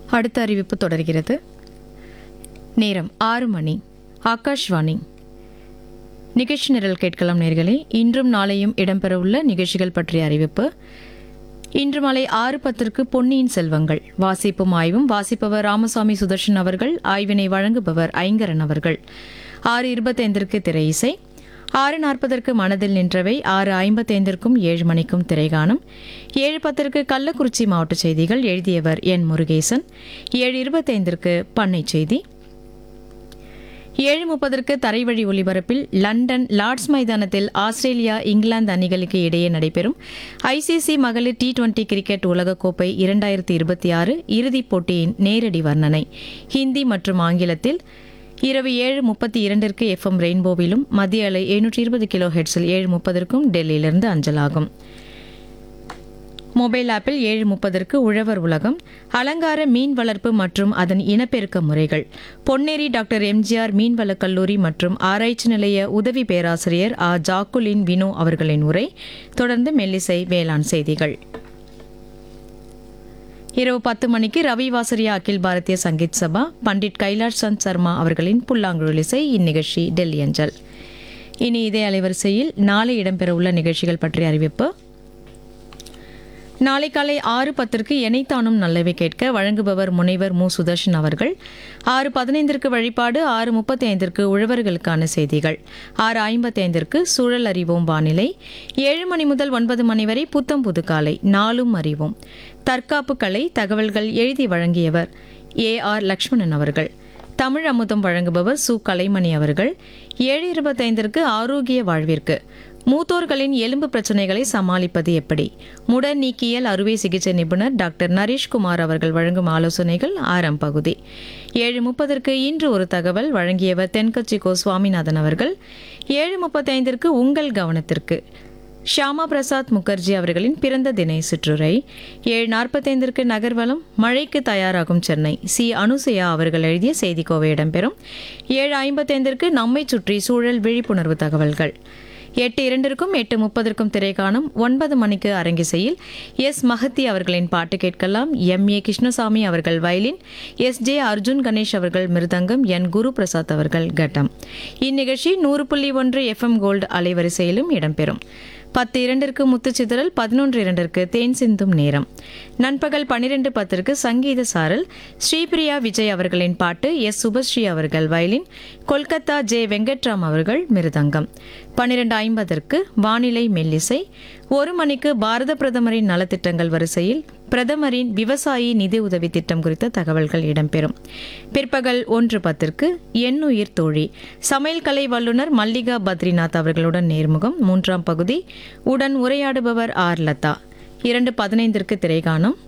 அடுத்த அறிவிப்பு தொடர்கிறது நேரம் ஆறு மணி ஆகாஷ்வாணி நிகழ்ச்சி நிரல் கேட்கலாம் நேர்களே இன்றும் நாளையும் இடம்பெறவுள்ள நிகழ்ச்சிகள் பற்றிய அறிவிப்பு இன்று மாலை ஆறு பத்திற்கு பொன்னியின் செல்வங்கள் வாசிப்பும் ஆய்வும் வாசிப்பவர் ராமசாமி சுதர்ஷன் அவர்கள் ஆய்வினை வழங்குபவர் ஐங்கரன் அவர்கள் ஆறு இருபத்தைந்திற்கு திரை இசை ஆறு நாற்பதற்கு மனதில் நின்றவை ஆறு ஐம்பத்தைந்திற்கும் ஏழு மணிக்கும் திரைகாணும் ஏழு பத்திற்கு கள்ளக்குறிச்சி மாவட்ட செய்திகள் எழுதியவர் என் முருகேசன் ஏழு இருபத்தைந்திற்கு பண்ணை செய்தி ஏழு முப்பதற்கு தரைவழி ஒலிபரப்பில் லண்டன் லார்ட்ஸ் மைதானத்தில் ஆஸ்திரேலியா இங்கிலாந்து அணிகளுக்கு இடையே நடைபெறும் ஐசிசி மகளிர் டி டுவெண்டி கிரிக்கெட் உலகக்கோப்பை இரண்டாயிரத்தி இருபத்தி ஆறு இறுதிப் போட்டியின் நேரடி வர்ணனை ஹிந்தி மற்றும் ஆங்கிலத்தில் இரவு ஏழு முப்பத்தி இரண்டிற்கு எஃப்எம் ரெயின்போவிலும் மத்திய அலை எழுநூற்றி இருபது கிலோ ஹெட்ஸில் ஏழு முப்பதற்கும் டெல்லியிலிருந்து அஞ்சலாகும் மொபைல் ஆப்பில் ஏழு முப்பதற்கு உழவர் உலகம் அலங்கார மீன் வளர்ப்பு மற்றும் அதன் இனப்பெருக்க முறைகள் பொன்னேரி டாக்டர் எம்ஜிஆர் மீன்வளக் கல்லூரி மற்றும் ஆராய்ச்சி நிலைய உதவி பேராசிரியர் ஆ ஜாக்குலின் வினோ அவர்களின் உரை தொடர்ந்து மெல்லிசை வேளாண் செய்திகள் இரவு பத்து மணிக்கு ரவி வாசரியா அகில் பாரதிய சங்கீத் சபா பண்டிட் கைலாஷ் சந்த் சர்மா அவர்களின் புல்லாங்குழல் இசை இந்நிகழ்ச்சி டெல்லி அஞ்சல் இனி இதே அலைவரிசையில் நாளை இடம்பெறவுள்ள நிகழ்ச்சிகள் பற்றிய அறிவிப்பு நாளை காலை ஆறு பத்திற்கு எனைத்தானும் நல்லவை கேட்க வழங்குபவர் முனைவர் மு சுதர்ஷன் அவர்கள் ஆறு பதினைந்திற்கு வழிபாடு ஆறு முப்பத்தி ஐந்திற்கு உழவர்களுக்கான செய்திகள் ஆறு ஐம்பத்தி ஐந்திற்கு சூழல் அறிவோம் வானிலை ஏழு மணி முதல் ஒன்பது மணி வரை புத்தம் புது காலை நாளும் அறிவோம் தற்காப்பு கலை தகவல்கள் எழுதி வழங்கியவர் ஏ ஆர் லக்ஷ்மணன் அவர்கள் தமிழ் அமுதம் வழங்குபவர் சு கலைமணி அவர்கள் ஏழு இருபத்தைந்திற்கு ஆரோக்கிய வாழ்விற்கு மூத்தோர்களின் எலும்பு பிரச்சனைகளை சமாளிப்பது எப்படி முட நீக்கியல் அறுவை சிகிச்சை நிபுணர் டாக்டர் நரேஷ்குமார் அவர்கள் வழங்கும் ஆலோசனைகள் ஆரம் பகுதி ஏழு முப்பதற்கு இன்று ஒரு தகவல் வழங்கியவர் தென்கட்சி கோ சுவாமிநாதன் அவர்கள் ஏழு முப்பத்தைந்திற்கு உங்கள் கவனத்திற்கு ஷியாமா பிரசாத் முகர்ஜி அவர்களின் பிறந்த தினை சுற்றுரை ஏழு நாற்பத்தைந்திற்கு நகர்வலம் மழைக்கு தயாராகும் சென்னை சி அனுசயா அவர்கள் எழுதிய செய்திக்கோவை இடம்பெறும் ஏழு ஐம்பத்தைந்திற்கு நம்மை சுற்றி சூழல் விழிப்புணர்வு தகவல்கள் எட்டு இரண்டிற்கும் எட்டு முப்பதற்கும் திரைக்காணும் ஒன்பது மணிக்கு அரங்கிசையில் எஸ் மஹத்தி அவர்களின் பாட்டு கேட்கலாம் எம் ஏ கிருஷ்ணசாமி அவர்கள் violin S J Arjun Ganesh அவர்கள் மிருதங்கம் என் குரு பிரசாத் அவர்கள் கட்டம் இந்நிகழ்ச்சி நூறு புள்ளி ஒன்று எஃப்எம் கோல்டு அலைவரிசையிலும் இடம்பெறும் பத்து இரண்டிற்கு முத்துச்சிதறல் பதினொன்று இரண்டிற்கு தேன் சிந்தும் நேரம் நண்பகல் பன்னிரெண்டு பத்திற்கு சங்கீத சாரல் ஸ்ரீபிரியா விஜய் அவர்களின் பாட்டு எஸ் சுபஸ்ரீ அவர்கள் வயலின் கொல்கத்தா ஜே வெங்கட்ராம் அவர்கள் மிருதங்கம் பன்னிரெண்டு ஐம்பதற்கு வானிலை மெல்லிசை ஒரு மணிக்கு பாரத பிரதமரின் நலத்திட்டங்கள் வரிசையில் பிரதமரின் விவசாயி நிதி உதவி திட்டம் குறித்த தகவல்கள் இடம்பெறும் பிற்பகல் ஒன்று பத்திற்கு எண்ணுயிர் தோழி சமையல் கலை வல்லுநர் மல்லிகா பத்ரிநாத் அவர்களுடன் நேர்முகம் மூன்றாம் பகுதி உடன் உரையாடுபவர் ஆர் லதா இரண்டு பதினைந்திற்கு திரைகாணும்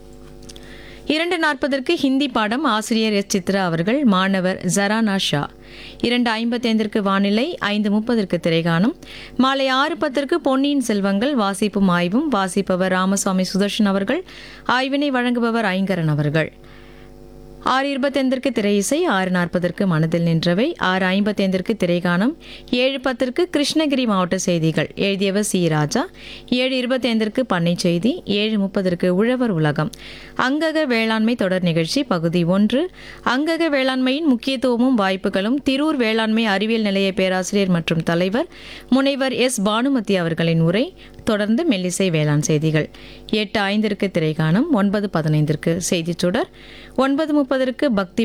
இரண்டு நாற்பதற்கு ஹிந்தி பாடம் ஆசிரியர் எஸ் சித்ரா அவர்கள் மாணவர் ஜரானா ஷா இரண்டு ஐம்பத்தைந்திற்கு வானிலை ஐந்து முப்பதற்கு திரைகாணும் மாலை ஆறு பத்திற்கு பொன்னியின் செல்வங்கள் வாசிப்பும் ஆய்வும் வாசிப்பவர் ராமசாமி சுதர்ஷன் அவர்கள் ஆய்வினை வழங்குபவர் ஐங்கரன் அவர்கள் ஆறு இருபத்தைந்திற்கு திரை இசை ஆறு நாற்பதற்கு மனதில் நின்றவை ஆறு ஐம்பத்தைந்திற்கு திரைகானம் ஏழு பத்திற்கு கிருஷ்ணகிரி மாவட்ட செய்திகள் எழுதியவர் சி ராஜா ஏழு இருபத்தைந்திற்கு பண்ணை செய்தி ஏழு முப்பதற்கு உழவர் உலகம் அங்கக வேளாண்மை தொடர் நிகழ்ச்சி பகுதி ஒன்று அங்கக வேளாண்மையின் முக்கியத்துவமும் வாய்ப்புகளும் திரூர் வேளாண்மை அறிவியல் நிலைய பேராசிரியர் மற்றும் தலைவர் முனைவர் எஸ் பானுமதி அவர்களின் உரை தொடர்ந்து மெல்லிசை வேளாண் செய்திகள் எட்டு ஐந்திற்கு திரைகானம் ஒன்பது பதினைந்திற்கு செய்திச் சுடர் ஒன்பது முப்பதற்கு பக்தி